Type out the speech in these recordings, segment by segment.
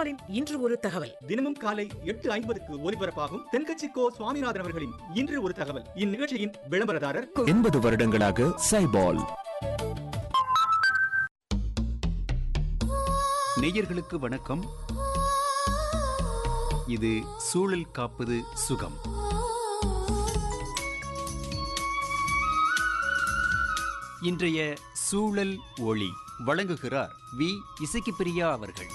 சைபாலின் இன்று ஒரு தகவல் தினமும் காலை எட்டு ஐம்பதுக்கு ஒலிபரப்பாகும் தென்கட்சி கோ சுவாமிநாதன் அவர்களின் இன்று ஒரு தகவல் இந்நிகழ்ச்சியின் விளம்பரதாரர் எண்பது வருடங்களாக சைபால் நேயர்களுக்கு வணக்கம் இது சூழல் காப்பது சுகம் இன்றைய சூழல் ஒளி வழங்குகிறார் வி இசக்கிப்பிரியா அவர்கள்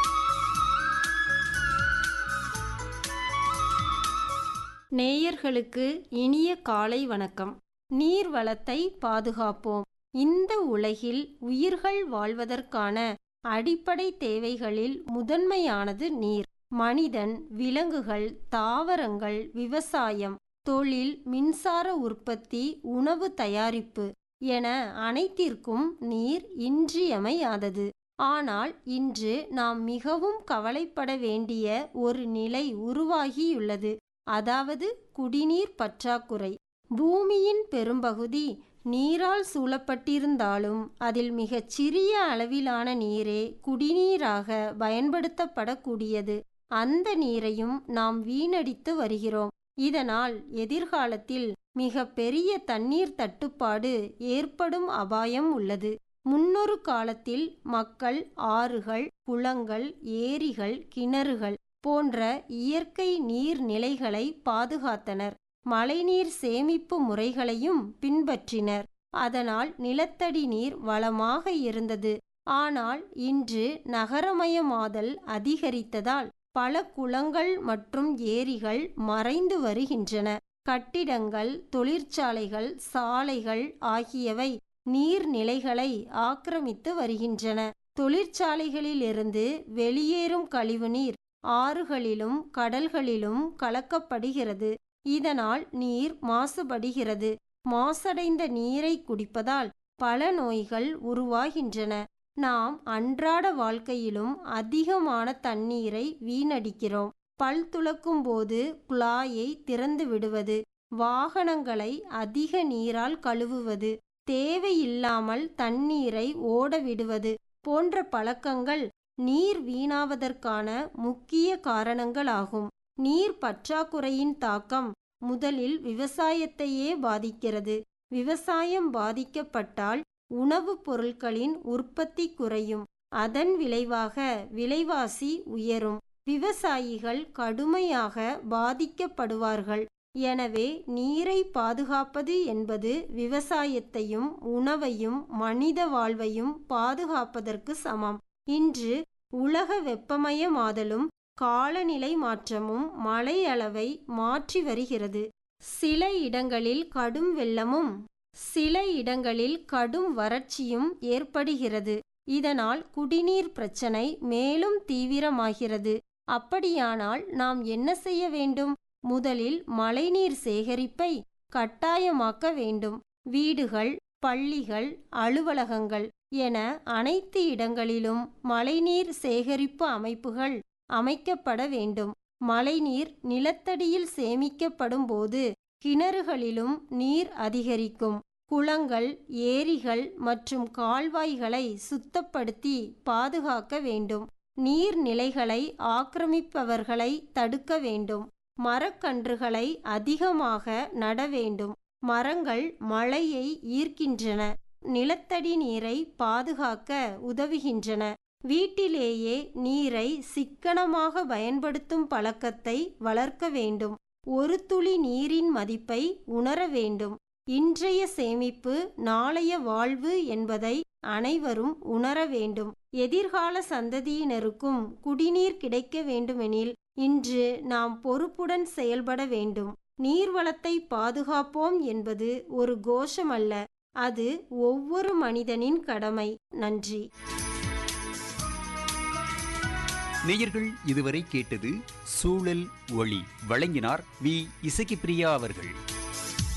நேயர்களுக்கு இனிய காலை வணக்கம் நீர் வளத்தை பாதுகாப்போம் இந்த உலகில் உயிர்கள் வாழ்வதற்கான அடிப்படை தேவைகளில் முதன்மையானது நீர் மனிதன் விலங்குகள் தாவரங்கள் விவசாயம் தொழில் மின்சார உற்பத்தி உணவு தயாரிப்பு என அனைத்திற்கும் நீர் இன்றியமையாதது ஆனால் இன்று நாம் மிகவும் கவலைப்பட வேண்டிய ஒரு நிலை உருவாகியுள்ளது அதாவது குடிநீர் பற்றாக்குறை பூமியின் பெரும்பகுதி நீரால் சூழப்பட்டிருந்தாலும் அதில் மிகச் சிறிய அளவிலான நீரே குடிநீராக பயன்படுத்தப்படக்கூடியது அந்த நீரையும் நாம் வீணடித்து வருகிறோம் இதனால் எதிர்காலத்தில் மிக பெரிய தண்ணீர் தட்டுப்பாடு ஏற்படும் அபாயம் உள்ளது முன்னொரு காலத்தில் மக்கள் ஆறுகள் குளங்கள் ஏரிகள் கிணறுகள் போன்ற இயற்கை நீர்நிலைகளை பாதுகாத்தனர் மழைநீர் சேமிப்பு முறைகளையும் பின்பற்றினர் அதனால் நிலத்தடி நீர் வளமாக இருந்தது ஆனால் இன்று நகரமயமாதல் அதிகரித்ததால் பல குளங்கள் மற்றும் ஏரிகள் மறைந்து வருகின்றன கட்டிடங்கள் தொழிற்சாலைகள் சாலைகள் ஆகியவை நீர்நிலைகளை ஆக்கிரமித்து வருகின்றன தொழிற்சாலைகளிலிருந்து வெளியேறும் கழிவுநீர் ஆறுகளிலும் கடல்களிலும் கலக்கப்படுகிறது இதனால் நீர் மாசுபடுகிறது மாசடைந்த நீரை குடிப்பதால் பல நோய்கள் உருவாகின்றன நாம் அன்றாட வாழ்க்கையிலும் அதிகமான தண்ணீரை வீணடிக்கிறோம் பல் துலக்கும் போது குழாயை திறந்து விடுவது வாகனங்களை அதிக நீரால் கழுவுவது தேவையில்லாமல் தண்ணீரை ஓட விடுவது போன்ற பழக்கங்கள் நீர் வீணாவதற்கான முக்கிய காரணங்களாகும் நீர் பற்றாக்குறையின் தாக்கம் முதலில் விவசாயத்தையே பாதிக்கிறது விவசாயம் பாதிக்கப்பட்டால் உணவுப் பொருட்களின் உற்பத்தி குறையும் அதன் விளைவாக விலைவாசி உயரும் விவசாயிகள் கடுமையாக பாதிக்கப்படுவார்கள் எனவே நீரை பாதுகாப்பது என்பது விவசாயத்தையும் உணவையும் மனித வாழ்வையும் பாதுகாப்பதற்கு சமம் இன்று உலக வெப்பமயமாதலும் காலநிலை மாற்றமும் மழை அளவை மாற்றி வருகிறது சில இடங்களில் கடும் வெள்ளமும் சில இடங்களில் கடும் வறட்சியும் ஏற்படுகிறது இதனால் குடிநீர் பிரச்சனை மேலும் தீவிரமாகிறது அப்படியானால் நாம் என்ன செய்ய வேண்டும் முதலில் மழைநீர் சேகரிப்பை கட்டாயமாக்க வேண்டும் வீடுகள் பள்ளிகள் அலுவலகங்கள் என அனைத்து இடங்களிலும் மழைநீர் சேகரிப்பு அமைப்புகள் அமைக்கப்பட வேண்டும் மழைநீர் நிலத்தடியில் சேமிக்கப்படும் போது கிணறுகளிலும் நீர் அதிகரிக்கும் குளங்கள் ஏரிகள் மற்றும் கால்வாய்களை சுத்தப்படுத்தி பாதுகாக்க வேண்டும் நீர்நிலைகளை ஆக்கிரமிப்பவர்களை தடுக்க வேண்டும் மரக்கன்றுகளை அதிகமாக நட வேண்டும் மரங்கள் மழையை ஈர்க்கின்றன நிலத்தடி நீரை பாதுகாக்க உதவுகின்றன வீட்டிலேயே நீரை சிக்கனமாக பயன்படுத்தும் பழக்கத்தை வளர்க்க வேண்டும் ஒரு துளி நீரின் மதிப்பை உணர வேண்டும் இன்றைய சேமிப்பு நாளைய வாழ்வு என்பதை அனைவரும் உணர வேண்டும் எதிர்கால சந்ததியினருக்கும் குடிநீர் கிடைக்க வேண்டுமெனில் இன்று நாம் பொறுப்புடன் செயல்பட வேண்டும் நீர்வளத்தை பாதுகாப்போம் என்பது ஒரு கோஷம் அல்ல அது ஒவ்வொரு மனிதனின் கடமை நன்றி நேயர்கள் இதுவரை கேட்டது சூழல் ஒளி வழங்கினார் வி இசக்கிப்பிரியா அவர்கள்